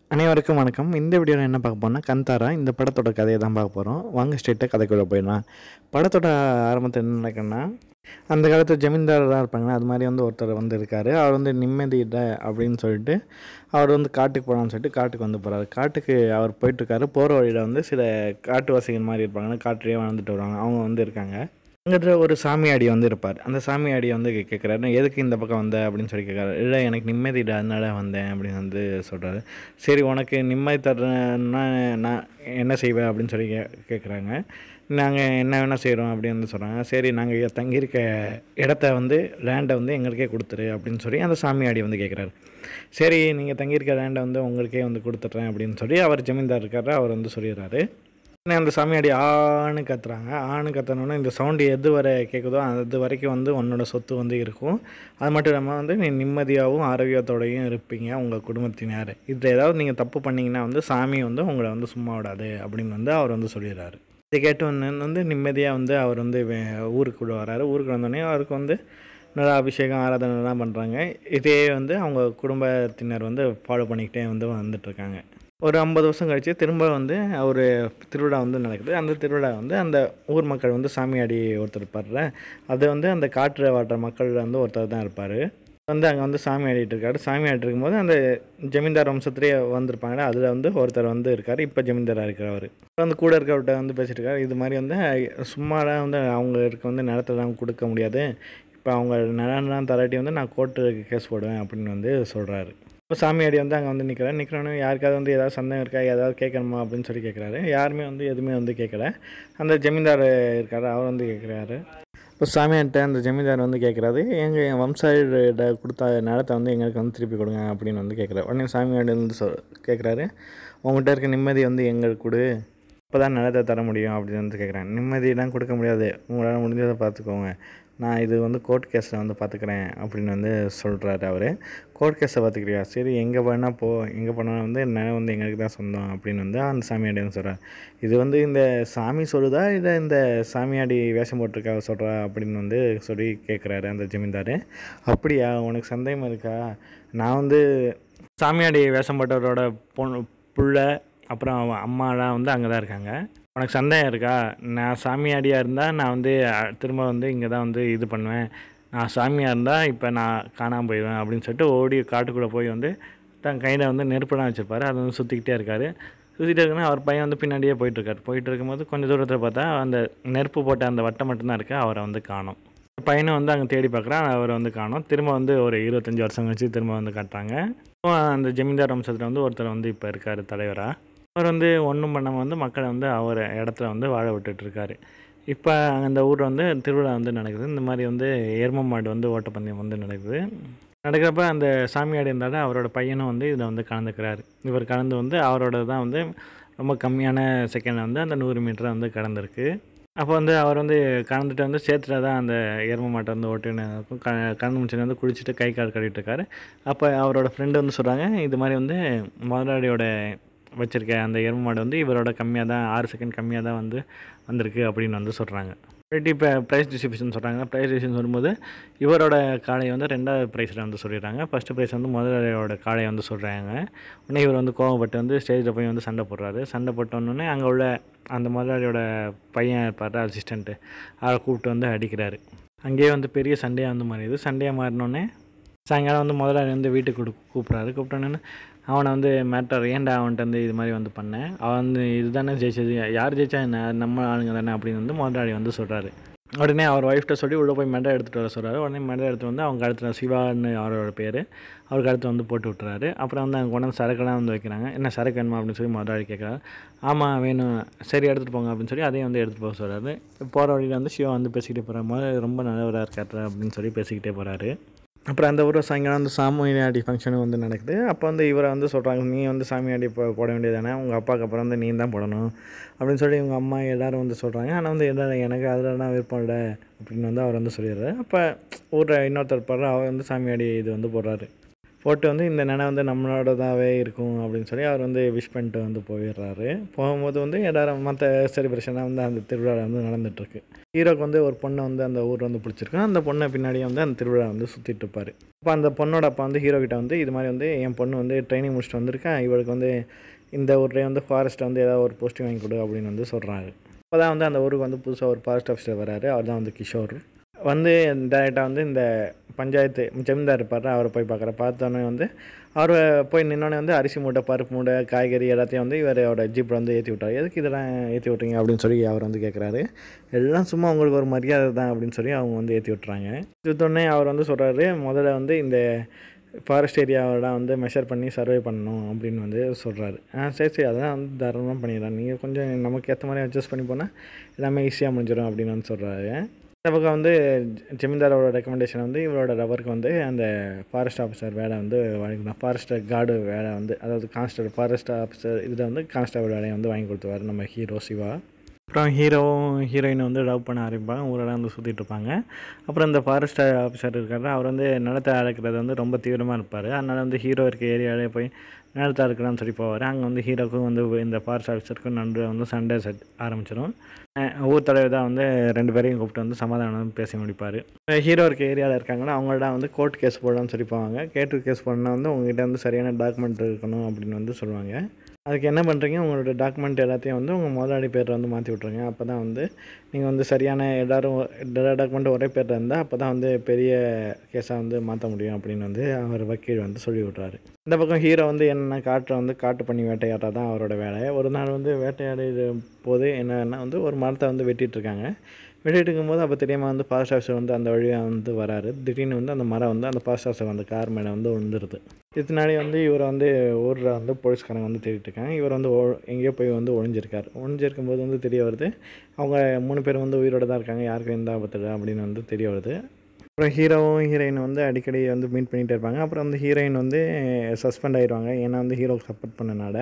அனைவருக்கும் வணக்கம் இந்த வீடியோவில் என்ன பார்க்க போறோம்னா கந்தாரா இந்த படத்தோட கதையை தான் பார்க்க போகிறோம் வாங்க ஸ்ட்ரெயிட்டாக கதைக்குள்ளே போயிடலாம் படத்தோட ஆரம்பத்தில் என்ன நடக்குன்னா அந்த காலத்து ஜமீன்தாராக இருப்பாங்கன்னா அது மாதிரி வந்து ஒருத்தர் வந்து இருக்கார் அவர் வந்து நிம்மதி இல்லை அப்படின்னு சொல்லிட்டு அவர் வந்து காட்டுக்கு போகலான்னு சொல்லிட்டு காட்டுக்கு வந்து போகிறாரு காட்டுக்கு அவர் போயிட்டுருக்காரு போகிற வழியில் வந்து சில காட்டுவாசிகள் மாதிரி இருப்பாங்கன்னா காட்டுலேயே வாழ்ந்துட்டு வருவாங்க அவங்க வந்து இருக்காங்க அங்கே ஒரு சாமியாடி வந்து இருப்பார் அந்த சாமியாடி வந்து கே- கேட்குறாரு எதுக்கு இந்த பக்கம் வந்த அப்படின்னு சொல்லி கேட்குறாரு இல்லை எனக்கு நிம்மதி இல்லை அதனால வந்தேன் அப்படின்னு வந்து சொல்கிறாரு சரி உனக்கு நிம்மதி தர்றேன்னா நான் என்ன செய்வேன் அப்படின்னு சொல்லி கே கேட்குறாங்க நாங்கள் என்ன வேணால் செய்கிறோம் அப்படின்னு வந்து சொல்கிறாங்க சரி நாங்கள் தங்கியிருக்க இடத்த வந்து லேண்டை வந்து எங்களுக்கே கொடுத்துரு அப்படின்னு சொல்லி அந்த சாமியாடி வந்து கேட்குறாரு சரி நீங்கள் தங்கியிருக்க லேண்டை வந்து உங்களுக்கே வந்து கொடுத்துட்றேன் அப்படின்னு சொல்லி அவர் ஜமீன்தார் இருக்காரு அவர் வந்து சொல்லிடுறாரு உடனே அந்த சாமியாடி ஆன்னு கத்துறாங்க ஆன்னு கத்தனோடனே இந்த சவுண்டு எது வரை கேட்குதோ அது வரைக்கும் வந்து உன்னோட சொத்து வந்து இருக்கும் அது மட்டும் இல்லாமல் வந்து நீ நிம்மதியாகவும் ஆரோக்கியத்தோடையும் இருப்பீங்க உங்கள் குடும்பத்தினர் இதில் ஏதாவது நீங்கள் தப்பு பண்ணீங்கன்னா வந்து சாமி வந்து உங்களை வந்து சும்மா விடாது அப்படின்னு வந்து அவர் வந்து சொல்லிடுறாரு இதை கேட்டு வந்து வந்து நிம்மதியாக வந்து அவர் வந்து வே- ஊருக்குள்ள வராரு ஊருக்கு வந்தோடனே அவருக்கு வந்து நல்லா அபிஷேகம் ஆராதனைலாம் பண்ணுறாங்க இதே வந்து அவங்க குடும்பத்தினர் வந்து ஃபாலோ பண்ணிக்கிட்டே வந்து வந்துட்டுருக்காங்க ஒரு ஐம்பது வருஷம் கழித்து திரும்ப வந்து ஒரு திருவிழா வந்து நடக்குது அந்த திருவிழா வந்து அந்த ஊர் மக்கள் வந்து சாமியாடி ஒருத்தர் இருப்பார்ல அது வந்து அந்த காற்று வாட்டுற மக்கள் வந்து ஒருத்தர் தான் இருப்பார் வந்து அங்கே வந்து சாமி ஆடிட்டு இருக்காரு சாமி ஆடிட்டு இருக்கும்போது அந்த ஜமீன்தார் வம்சத்திலே வந்திருப்பாங்களே அதில் வந்து ஒருத்தர் வந்து இருக்கார் இப்போ ஜமீன்தாராக இருக்கிறவர் வந்து கூட இருக்கிறவர்கிட்ட வந்து பேசிட்டு இருக்காரு இது மாதிரி வந்து சும்மாலாம் வந்து அவங்களுக்கு வந்து நிலத்தெல்லாம் கொடுக்க முடியாது இப்போ அவங்க நிலம்லாம் தராட்டி வந்து நான் கோர்ட்டுக்கு கேஸ் போடுவேன் அப்படின்னு வந்து சொல்கிறாரு இப்போ சாமியாடி வந்து அங்கே வந்து நிற்கிறாரு நிற்கிறோன்னு யாருக்காவது வந்து ஏதாவது சந்தேகம் இருக்கா ஏதாவது கேட்கணுமா அப்படின்னு சொல்லி கேட்குறாரு யாருமே வந்து எதுவுமே வந்து கேட்கல அந்த ஜமீன்தார் இருக்காரு அவர் வந்து கேட்குறாரு இப்போ சாமியார்கிட்ட அந்த ஜமீன்தார் வந்து கேட்குறாரு எங்கள் என் வம்சாயிட கொடுத்த நிலத்தை வந்து எங்களுக்கு வந்து திருப்பி கொடுங்க அப்படின்னு வந்து கேட்குறாரு உடனே சாமியார் வந்து சொ கேட்குறாரு உங்கள்கிட்ட இருக்க நிம்மதி வந்து எங்களுக்கு கொடு அப்போ தான் நிலத்தை தர முடியும் அப்படின்னு வந்து கேட்குறேன் நிம்மதியெல்லாம் கொடுக்க முடியாது உங்களால் முடிஞ்சதை பார்த்துக்கோங்க நான் இது வந்து கோர்ட் கேஸில் வந்து பார்த்துக்கிறேன் அப்படின்னு வந்து சொல்கிறாரு அவர் கோர்ட் கேஸை பார்த்துக்கிறியா சரி எங்கே வேணால் போ எங்கே போனாலும் வந்து நிலம் வந்து எங்களுக்கு தான் சொந்தம் அப்படின்னு வந்து அந்த சாமியாடி வந்து சொல்கிறார் இது வந்து இந்த சாமி சொல்லுதா இல்லை இந்த சாமியாடி வேஷம் போட்டிருக்கா சொல்கிறா அப்படின்னு வந்து சொல்லி கேட்குறாரு அந்த ஜமீன்தார் அப்படியா உனக்கு சந்தேகம் இருக்கா நான் வந்து சாமியாடி வேஷம் போட்டவரோட பொண்ணு புள்ள அப்புறம் அவன் அம்மாலாம் வந்து அங்கே தான் இருக்காங்க உனக்கு சந்தேகம் இருக்கா நான் சாமியாடியாக இருந்தால் நான் வந்து அஹ், திரும்ப வந்து இங்கே தான் வந்து இது பண்ணுவேன் நான் சாமியாக இருந்தால் இப்போ நான் காணாமல் போயிடுவேன் அப்படின்னு சொல்லிட்டு ஓடி காட்டுக்குள்ளே போய் வந்து தன் கையில் வந்து நெருப்பெல்லாம் வச்சுருப்பாரு அதை வந்து சுற்றிக்கிட்டே இருக்காரு சுற்றிட்டு இருக்குன்னா அவர் பையன் வந்து பின்னாடியே போயிட்டுருக்காரு போயிட்டு இருக்கும்போது கொஞ்சம் தூரத்தில் பார்த்தா அந்த நெருப்பு போட்ட அந்த வட்டம் மட்டும்தான் இருக்குது அவரை வந்து காணோம் பையனை வந்து அங்கே தேடி பார்க்குறான் அவரை வந்து காணோம் திரும்ப வந்து ஒரு இருபத்தஞ்சி வருஷம் கழிச்சு திரும்ப வந்து காட்டுறாங்க அப்போ அந்த ஜமீன்தார் வம்சத்தில் வந்து ஒருத்தர் வந்து இப்போ இருக்கார் தலைவராக அவர் வந்து ஒன்றும் பண்ணாமல் வந்து மக்களை வந்து அவர் இடத்துல வந்து வாழ விட்டுட்ருக்காரு இப்போ அந்த ஊரில் வந்து திருவிழா வந்து நடக்குது இந்த மாதிரி வந்து எரும மாடு வந்து ஓட்டப்பந்தயம் வந்து நடக்குது நடக்கிறப்ப அந்த சாமியாடி இருந்தாலும் அவரோட பையனும் வந்து இதில் வந்து கலந்துக்கிறாரு இவர் கலந்து வந்து அவரோட தான் வந்து ரொம்ப கம்மியான செகண்டில் வந்து அந்த நூறு மீட்டரை வந்து கடந்திருக்கு அப்போ வந்து அவர் வந்து கலந்துட்டு வந்து சேத்துல தான் அந்த எரும மாட்டை வந்து ஓட்டின்னு இருக்கும் க கண்ணு முடிச்சு வந்து குளிச்சுட்டு கை கால் கழுவிட்டு இருக்காரு அப்போ அவரோட ஃப்ரெண்டு வந்து சொல்கிறாங்க இது மாதிரி வந்து முதலாளியோட வச்சிருக்க அந்த எரும மாடு வந்து இவரோட கம்மியாக தான் ஆறு செகண்ட் கம்மியாக தான் வந்து வந்திருக்கு அப்படின்னு வந்து சொல்கிறாங்க போயிட்டு இப்போ ப்ரைஸ் டிஸ்ட்ரிபியூஷன் சொல்கிறாங்க ப்ரைஸ் டிஸ்ட்ரிபியூஷன் வரும்போது இவரோட காளையை வந்து ரெண்டாவது ப்ரைஸில் வந்து சொல்லிடுறாங்க ஃபஸ்ட்டு ப்ரைஸ் வந்து முதலாளியோட காளையை வந்து சொல்கிறாங்க உடனே இவர் வந்து கோவப்பட்டு வந்து ஸ்டேஜில் போய் வந்து சண்டை போடுறாரு சண்டை போட்டோன்னே அங்கே உள்ள அந்த முதலாளியோட பையன் இருப்பார் அசிஸ்டண்ட்டு அவரை கூப்பிட்டு வந்து அடிக்கிறாரு அங்கேயே வந்து பெரிய சண்டையாக வந்து மாறிடுது சண்டையாக மாறினோடனே சாயங்காலம் வந்து முதலாளி வந்து வீட்டுக்கு கூப்பிட்டு கூப்பிட்றாரு கூப்பிட்டோன்னே அவனை வந்து மேட்டர் ஏன்டா அவன்கிட்ட வந்து இது மாதிரி வந்து பண்ணேன் அவன் வந்து இதுதானே ஜெயிச்சது யார் ஜெயிச்சா என்ன நம்ம ஆளுங்க தானே அப்படின்னு வந்து முதலாளி வந்து சொல்கிறாரு உடனே அவர் ஒய்ஃப்ட்ட சொல்லி உள்ளே போய் மெடல் எடுத்துகிட்டு வர சொல்கிறாரு உடனே மெடல் எடுத்து வந்து அவங்க கழுத்துல சிவான்னு அவரோட பேர் அவர் கழுத்து வந்து போட்டு விட்டுறாரு அப்புறம் வந்து அங்கே கொண்டு வந்து சரக்கெல்லாம் வந்து வைக்கிறாங்க என்ன சரக்கு வேணுமா அப்படின்னு சொல்லி முதலாளி கேட்குறாரு ஆமாம் வேணும் சரி எடுத்துகிட்டு போங்க அப்படின்னு சொல்லி அதையும் வந்து எடுத்துகிட்டு போக சொல்கிறாரு போகிற வழியில் வந்து சிவா வந்து பேசிக்கிட்டே போகிறார் முதல்ல ரொம்ப நல்லவராக இருக்காரு அப்படின்னு சொல்லி பேசிக்கிட்டே போகிறாரு அப்புறம் அந்த ஊரில் சாயங்காலம் வந்து சாமியாடி ஃபங்க்ஷனும் வந்து நடக்குது அப்போ வந்து இவரை வந்து சொல்கிறாங்க நீ வந்து சாமியாடி போ போட வேண்டியதானே உங்கள் அப்பாவுக்கு அப்புறம் வந்து நீ தான் போடணும் அப்படின்னு சொல்லி இவங்க அம்மா எல்லாரும் வந்து சொல்கிறாங்க ஆனால் வந்து எல்லாரும் எனக்கு அதிலலாம் விருப்பம் இல்லை அப்படின்னு வந்து அவர் வந்து சொல்லிடுறாரு அப்போ ஊரில் இன்னொருத்தர் பாடுற அவர் வந்து சாமியாடி இது வந்து போடுறாரு போட்டு வந்து இந்த நிலம் வந்து நம்மளோடதாகவே இருக்கும் அப்படின்னு சொல்லி அவர் வந்து விஷ் பண்ணிட்டு வந்து போயிடுறாரு போகும்போது வந்து எல்லாரும் மற்ற செலிப்ரேஷனாக வந்து அந்த திருவிழா வந்து நடந்துகிட்ருக்கு ஹீரோக்கு வந்து ஒரு பொண்ணை வந்து அந்த ஊர் வந்து பிடிச்சிருக்கு அந்த பொண்ணை பின்னாடியே வந்து அந்த திருவிழா வந்து சுற்றிட்டு இருப்பார் அப்போ அந்த பொண்ணோட அப்பா வந்து ஹீரோ கிட்ட வந்து இது மாதிரி வந்து என் பொண்ணு வந்து ட்ரைனிங் முடிச்சுட்டு வந்திருக்கேன் இவளுக்கு வந்து இந்த ஊர்லேயே வந்து ஃபாரஸ்ட்டில் வந்து ஏதாவது ஒரு போஸ்டிங் வாங்கி கொடு அப்படின்னு வந்து சொல்கிறாரு அப்போ தான் வந்து அந்த ஊருக்கு வந்து புதுசாக ஒரு ஃபாரஸ்ட் ஆஃபீஸர் வராரு அவர் தான் வந்து கிஷோர் வந்து டேரெக்டாக வந்து இந்த பஞ்சாயத்து ஜமீன்தார் இருப்பார் அவரை போய் பார்க்குற பார்த்தோன்னே வந்து அவர் போய் நின்னோடனே வந்து அரிசி மூட்டை பருப்பு மூட்டை காய்கறி எல்லாத்தையும் வந்து இவரோட ஜீப்பில் வந்து ஏற்றி விட்டார் எதுக்கு இதெல்லாம் ஏற்றி விட்றீங்க அப்படின்னு சொல்லி அவர் வந்து கேட்குறாரு எல்லாம் சும்மா உங்களுக்கு ஒரு மரியாதை தான் அப்படின்னு சொல்லி அவங்க வந்து ஏற்றி விட்டுறாங்க விட்டோடனே அவர் வந்து சொல்கிறாரு முதல்ல வந்து இந்த ஃபாரஸ்ட் ஏரியாவோட வந்து மெஷர் பண்ணி சர்வே பண்ணணும் அப்படின்னு வந்து சொல்கிறாரு ஆ சரி சரி அதெல்லாம் வந்து தாராளமாக பண்ணிடலாம் நீங்கள் கொஞ்சம் நமக்கு ஏற்ற மாதிரி அட்ஜஸ்ட் பண்ணி போனால் எல்லாமே ஈஸியாக முடிஞ்சிடும் அப்படின்னு வந்து சொல்கிறாரு இந்த பக்கம் வந்து ஜமீன்தாரோட ரெக்கமெண்டேஷன் வந்து இவரோட ரவருக்கு வந்து அந்த ஃபாரஸ்ட் ஆஃபீஸர் வேலை வந்து வழங்கலாம் ஃபாரஸ்ட் கார்டு வேலை வந்து அதாவது கான்ஸ்டபிள் ஃபாரஸ்ட் ஆஃபீஸர் இதில் வந்து கான்ஸ்டபிள் வேலையை வந்து வாங்கி கொடுத்துருவார் நம்ம ஹீரோ சிவா அப்புறம் ஹீரோவும் ஹீரோயினை வந்து லவ் பண்ண ஆரம்பிப்பாங்க ஊரெல்லாம் வந்து சுற்றிட்டு இருப்பாங்க அப்புறம் இந்த ஃபாரஸ்ட் ஆஃபீஸர் இருக்காரு அவர் வந்து நிலத்தை அழைக்கிறது வந்து ரொம்ப தீவிரமாக இருப்பார் அதனால் வந்து ஹீரோ இருக்க ஏரியாவிலே போய் நிலத்தை அறுக்கலாம்னு சொல்லி போவார் அங்கே வந்து ஹீரோக்கும் வந்து இந்த ஃபாரஸ்ட் ஆஃபீஸருக்கும் நன்று வந்து சண்டை செட் ஆரம்பிச்சிடும் ஊர் தலைவர் தான் வந்து ரெண்டு பேரையும் கூப்பிட்டு வந்து சமாதானம் பேசி முடிப்பார் ஹீரோ இருக்க ஏரியாவில் இருக்காங்கன்னா அவங்கள்ட்ட வந்து கோர்ட் கேஸ் போடலாம்னு சொல்லி போவாங்க கேட்டு கேஸ் போடணும்னா வந்து உங்ககிட்ட வந்து சரியான டாக்குமெண்ட் இருக்கணும் அப்படின்னு வந்து சொல்லுவாங்க அதுக்கு என்ன பண்ணுறீங்க உங்களோட டாக்குமெண்ட் எல்லாத்தையும் வந்து உங்கள் முதலாளி பேரில் வந்து மாற்றி விட்ருங்க அப்போ தான் வந்து நீங்கள் வந்து சரியான எல்லோரும் எல்லா டாக்குமெண்ட்டும் ஒரே பேரில் இருந்தால் அப்போ தான் வந்து பெரிய கேஸாக வந்து மாற்ற முடியும் அப்படின்னு வந்து அவர் வக்கீல் வந்து சொல்லி விட்றாரு இந்த பக்கம் ஹீரோ வந்து என்ன காட்டில் வந்து காட்டு பண்ணி வேட்டையாடுறது தான் அவரோட வேலை ஒரு நாள் வந்து வேட்டையாடுற போது என்னன்னா வந்து ஒரு மரத்தை வந்து வெட்டிட்டு இருக்காங்க வெட்டிட்டு இருக்கும்போது அப்போ தெரியாமல் வந்து ஃபாரஸ்ட் ஆஃபீஸர் வந்து அந்த வழியாக வந்து வராரு திடீர்னு வந்து அந்த மரம் வந்து அந்த ஃபாரஸ்ட் ஆஃபீஸர் அந்த கார் மேலே வந்து விழுந்துருது இதனாலே வந்து இவரை வந்து ஊரில் வந்து போலீஸ்காரங்க வந்து தேடிட்டு இருக்காங்க இவர் வந்து ஒ- எங்கேயோ போய் வந்து ஒளிஞ்சிருக்கார் ஒளிஞ்சிருக்கும் போது வந்து தெரிய வருது அவங்க மூணு பேர் வந்து உயிரோட தான் இருக்காங்க யாருக்கும் எந்த ஆபத்து இல்லை அப்படின்னு வந்து தெரிய வருது அப்புறம் ஹீரோவும் ஹீரோயின் வந்து அடிக்கடி வந்து மீட் பண்ணிகிட்டே இருப்பாங்க அப்புறம் வந்து ஹீரோயின் வந்து சஸ்பெண்ட் ஆயிடுவாங்க ஏன்னா வந்து ஹீரோக்கு சப்போர்ட் பண்ணனால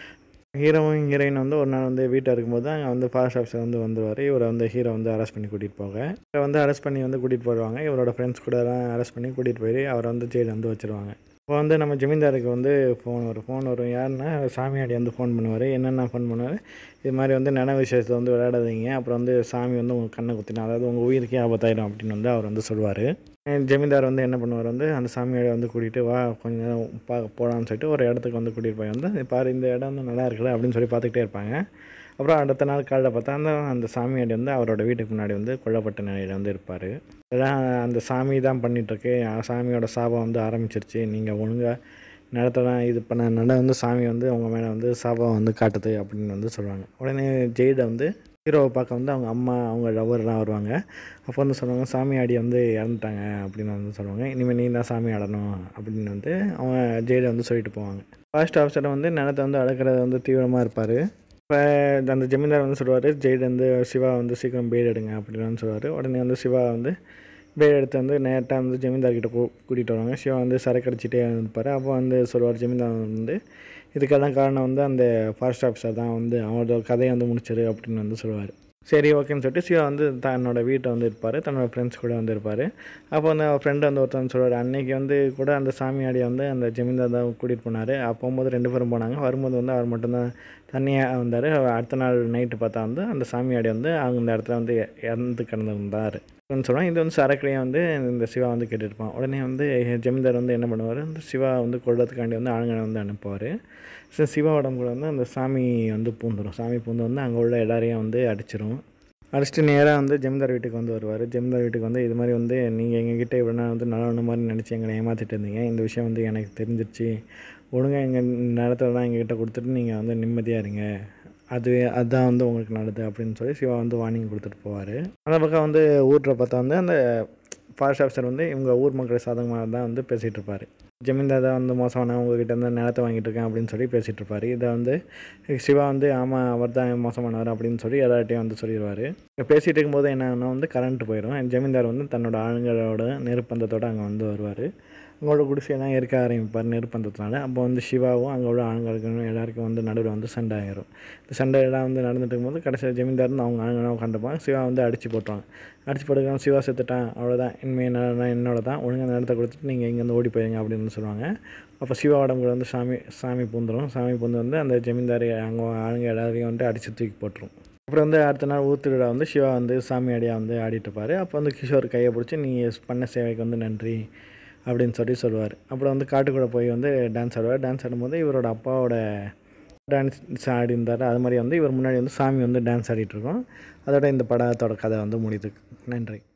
ஹீரோவும் ஹீரோயின் வந்து ஒரு நாள் வந்து வீட்டில் இருக்கும்போது அங்கே வந்து ஃபாரஸ்ட் ஆஃபீஸர் வந்து வந்துருவார் இவரை வந்து ஹீரோ வந்து அரெஸ்ட் பண்ணி கூட்டிகிட்டு போக இவரை வந்து அரெஸ்ட் பண்ணி வந்து கூட்டிகிட்டு போயிடுவாங்க இவரோட ஃப்ரெண்ட்ஸ் கூட எல்லாம் அரெஸ்ட் பண்ணி கூட்டிகிட்டு போய் அவரை வந்து ஜெயிலில் வந்து வச்சிருவாங்க இப்போ வந்து நம்ம ஜமீன்தாருக்கு வந்து ஃபோன் வரும் ஃபோன் வரும் யாருன்னா சாமியாடி வந்து ஃபோன் பண்ணுவார் என்னென்ன ஃபோன் பண்ணுவார் இது மாதிரி வந்து நின விஷயத்தை வந்து விளையாடாதீங்க அப்புறம் வந்து சாமி வந்து உங்கள் கண்ணை குத்தினா அதாவது உங்கள் உயிருக்கே ஆபத்தாயிடும் அப்படின்னு வந்து அவர் வந்து சொல்லுவார் ஜமீன்தார் வந்து என்ன பண்ணுவார் வந்து அந்த சாமியாரை வந்து கூட்டிகிட்டு வா கொஞ்ச நேரம் பா போகலான்னு சொல்லிட்டு ஒரு இடத்துக்கு வந்து கூட்டிகிட்டு போய் வந்து "இங்க பாரு இந்த இடம் வந்து நல்லா இருக்குல்ல அப்படின்னு சொல்லி பார்த்துக்கிட்டே இருப்பாங்க அப்புறம் அடுத்த நாள் காலையில் பார்த்தா அந்த அந்த சாமியாடி வந்து அவரோட வீட்டுக்கு முன்னாடி வந்து கொல்லப்பட்ட நிலையில் வந்து இருப்பார் அதான் அந்த சாமி தான் பண்ணிகிட்ருக்கு சாமியோட சாபம் வந்து ஆரம்பிச்சிருச்சு நீங்கள் ஒழுங்காக நிலத்தெல்லாம் இது பண்ணனால வந்து சாமி வந்து அவங்க மேலே வந்து சாபம் வந்து காட்டுது அப்படின்னு வந்து சொல்லுவாங்க உடனே ஜெயிடை வந்து ஹீரோவை பார்க்க வந்து அவங்க அம்மா அவங்க லவர்லாம் வருவாங்க அப்போ வந்து சொல்லுவாங்க சாமி ஆடி வந்து இறந்துட்டாங்க அப்படின்னு வந்து சொல்லுவாங்க இனிமேல் நீ தான் சாமி ஆடணும் அப்படின்னு வந்து அவங்க ஜெயிலை வந்து சொல்லிட்டு போவாங்க ஃபாரஸ்ட் ஆஃபீஸர் வந்து நிலத்தை வந்து அளக்கிறது வந்து தீவிரமாக இருப்பார் இப்போ அந்த ஜமீன்தார் வந்து சொல்லுவார் ஜெயிடு வந்து சிவா வந்து சீக்கிரம் பேர் எடுங்க அப்படின்னு வந்து சொல்லுவார் உடனே வந்து சிவா வந்து பேர் எடுத்து வந்து நேராக வந்து ஜமீன்தார்கிட்ட கூ கூட்டிகிட்டு வருவாங்க சிவா வந்து சரக்கு அடிச்சிட்டே இருப்பார் அப்போ வந்து சொல்லுவார் ஜமீன்தார் வந்து இதுக்கெல்லாம் காரணம் வந்து அந்த ஃபாரஸ்ட் ஆஃபீஸர் தான் வந்து அவரோட கதையை வந்து முடிச்சிரு அப்படின்னு வந்து சொல்லுவார் சரி ஓகேன்னு சொல்லிட்டு சிவா வந்து தன்னோட வீட்டை வந்து இருப்பார் தன்னோட ஃப்ரெண்ட்ஸ் கூட வந்து இருப்பார் அப்போ வந்து அவர் ஃப்ரெண்டு வந்து ஒருத்தன் சொல்லுவார் அன்னைக்கு வந்து கூட அந்த சாமியாடியை வந்து அந்த ஜமீன்தார் தான் கூட்டிகிட்டு போனார் அப்போ போகும்போது ரெண்டு பேரும் போனாங்க வரும்போது வந்து அவர் மட்டும்தான் தனியாக வந்தார் அடுத்த நாள் நைட்டு பார்த்தா வந்து அந்த சாமியாடி வந்து அவங்க இந்த இடத்துல வந்து இ- இறந்து கிடந்திருந்தார் சொல்லுவாங்க இது வந்து சரக்குலையும் வந்து இந்த சிவா வந்து கேட்டுருப்பான் உடனே வந்து ஜமீன்தார் வந்து என்ன பண்ணுவார் அந்த சிவா வந்து கொள்றதுக்காண்டி வந்து ஆளுங்களை வந்து அனுப்புவார் ஸோ சிவாவோட கூட வந்து அந்த சாமி வந்து பூந்துடும் சாமி பூந்து வந்து அங்கே உள்ள எல்லாரையும் வந்து அடிச்சிரும் அடிச்சுட்டு நேராக வந்து ஜமீன்தார் வீட்டுக்கு வந்து வருவார் ஜமீன்தார் வீட்டுக்கு வந்து இது மாதிரி வந்து நீங்கள் எங்ககிட்ட இவ்வளோ நாள் வந்து நல்ல மாதிரி நினச்சி எங்களை ஏமாற்றிட்டு இருந்தீங்க இந்த விஷயம் வந்து எனக்கு தெரிஞ்சிருச்சு ஒழுங்காக எங்கள் நிலத்தெல்லாம் எங்ககிட்ட கொடுத்துட்டு நீங்கள் வந்து நிம்மதியாக இருங்க அது அதுதான் வந்து உங்களுக்கு நல்லது அப்படின்னு சொல்லி சிவா வந்து வார்னிங் கொடுத்துட்டு போவார் அந்த பக்கம் வந்து ஊரில் பார்த்தா வந்து அந்த ஃபாரஸ்ட் ஆஃபீஸர் வந்து இவங்க ஊர் மக்கள் சாதகமாக தான் வந்து பேசிகிட்டு இருப்பார் ஜமீன்தார் தான் வந்து மோசமான உங்ககிட்ட இருந்து நிலத்தை வாங்கிட்டு இருக்கேன் அப்படின்னு சொல்லி பேசிகிட்டு இருப்பார் இதை வந்து சிவா வந்து ஆமாம் அவர் தான் மோசமானவர் அப்படின்னு சொல்லி எல்லார்ட்டையும் வந்து சொல்லிடுவார் பேசிகிட்டு இருக்கும்போது என்னன்னா வந்து கரண்ட் போயிடும் ஜமீன்தார் வந்து தன்னோட ஆளுங்களோட நெருப்பந்தத்தோடு அங்கே வந்து வருவார் அவங்களோட குடிசையெல்லாம் எரிக்க ஆரம்பிப்பார் நெருப்பந்ததுனால அப்போ வந்து சிவாவும் அங்கே உள்ள ஆண்களுக்கும் எல்லாருக்கும் வந்து நடுவில் வந்து சண்டை ஆயிரும் இந்த சண்டை எல்லாம் வந்து நடந்துட்டு இருக்கும்போது கடைசியில் ஜமீன்தார் வந்து அவங்க ஆண்களாக உட்காந்துப்பாங்க சிவா வந்து அடிச்சு போட்டுருவாங்க அடிச்சு போட்டுக்கலாம் சிவா செத்துட்டான் அவ்வளோதான் இனிமேல் என்ன என்னோட தான் ஒழுங்காக அந்த இடத்த கொடுத்துட்டு நீங்கள் இங்கேருந்து ஓடி போயிருங்க அப்படின்னு சொல்லுவாங்க அப்போ சிவா உடம்புல வந்து சாமி சாமி பூந்துடும் சாமி பூந்து வந்து அந்த ஜமீன்தாரி அங்கே ஆளுங்க எல்லாரையும் வந்து அடித்து தூக்கி போட்டுரும் அப்புறம் வந்து அடுத்த நாள் ஊத்துவிழா வந்து சிவா வந்து சாமி அடியாக வந்து ஆடிட்டு இருப்பார் அப்போ வந்து கிஷோர் கையை பிடிச்சி நீ பண்ண சேவைக்கு வந்து நன்றி அப்படின்னு சொல்லி சொல்லுவார் அப்புறம் வந்து காட்டுக்குள்ளே போய் வந்து டான்ஸ் ஆடுவார் டான்ஸ் ஆடும்போது இவரோட அப்பாவோட டான்ஸ் ஆடி இருந்தார் அது மாதிரி வந்து இவர் முன்னாடி வந்து சாமி வந்து டான்ஸ் ஆடிட்டு இருக்கோம் அதோட இந்த படத்தோட கதை வந்து முடியுது நன்றி